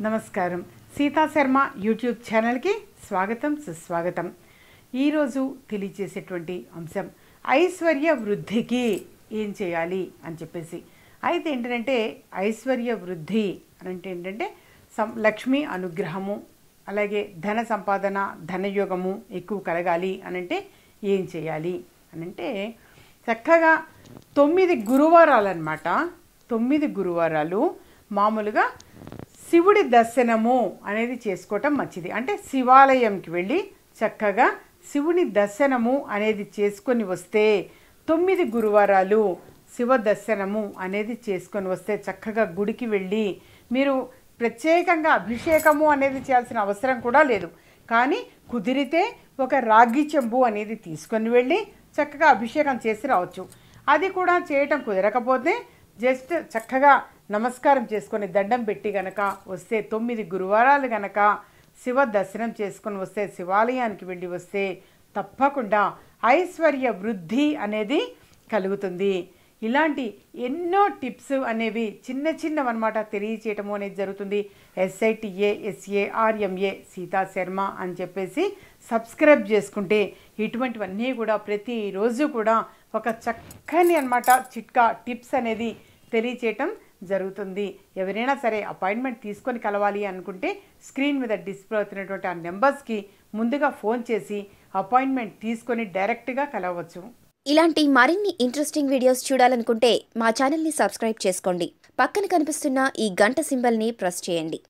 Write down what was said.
నమస్కారం సీతా శర్మ యూట్యూబ్ ఛానల్కి స్వాగతం సుస్వాగతం ఈరోజు తెలియజేసేటువంటి అంశం ఐశ్వర్య వృద్ధికి ఏం చేయాలి అని చెప్పేసి అయితే ఏంటంటే ఐశ్వర్య వృద్ధి అని అంటే ఏంటంటే సం లక్ష్మీ అనుగ్రహము అలాగే ధన సంపాదన ధనయోగము ఎక్కువ కలగాలి అనంటే ఏం చేయాలి అనంటే చక్కగా తొమ్మిది గురువారాలన్నమాట తొమ్మిది గురువారాలు మామూలుగా శివుడి దర్శనము అనేది చేసుకోవటం మంచిది అంటే శివాలయంకి వెళ్ళి చక్కగా శివుని దర్శనము అనేది చేసుకొని వస్తే తొమ్మిది గురువారాలు శివ దర్శనము అనేది చేసుకొని వస్తే చక్కగా గుడికి వెళ్ళి మీరు ప్రత్యేకంగా అభిషేకము అనేది చేయాల్సిన అవసరం కూడా లేదు కానీ కుదిరితే ఒక రాగి చెంబు అనేది తీసుకొని వెళ్ళి చక్కగా అభిషేకం చేసి రావచ్చు అది కూడా చేయటం కుదరకపోతే జస్ట్ చక్కగా నమస్కారం చేసుకొని దండం పెట్టి గనక వస్తే తొమ్మిది గురువారాలు గనక శివ దర్శనం చేసుకొని వస్తే శివాలయానికి వెళ్ళి వస్తే తప్పకుండా ఐశ్వర్య వృద్ధి అనేది కలుగుతుంది ఇలాంటి ఎన్నో టిప్స్ అనేవి చిన్న చిన్నవన్నమాట తెలియచేయటము అనేది జరుగుతుంది SITA SA RMA Seetha Sharma అని చెప్పేసి సబ్స్క్రైబ్ చేసుకుంటే ఇటువంటివన్నీ కూడా ప్రతిరోజు కూడా ఒక చక్కని అన్నమాట చిట్కా టిప్స్ అనేది తెలియచేయటం జరుగుతుంది ఎవరైనా సరే అపాయింట్మెంట్ తీసుకొని కలవాలి అనుకుంటే స్క్రీన్ మీద డిస్ప్లే అవుతున్నటువంటి ఆ నెంబర్స్కి ముందుగా ఫోన్ చేసి అపాయింట్మెంట్ తీసుకొని డైరెక్ట్గా కలవచ్చు ఇలాంటి మరిన్ని ఇంట్రెస్టింగ్ వీడియోస్ చూడాలనుకుంటే మా ఛానల్ని సబ్స్క్రైబ్ చేసుకోండి పక్కన కనిపిస్తున్న ఈ గంట సింబల్ని ప్రెస్ చేయండి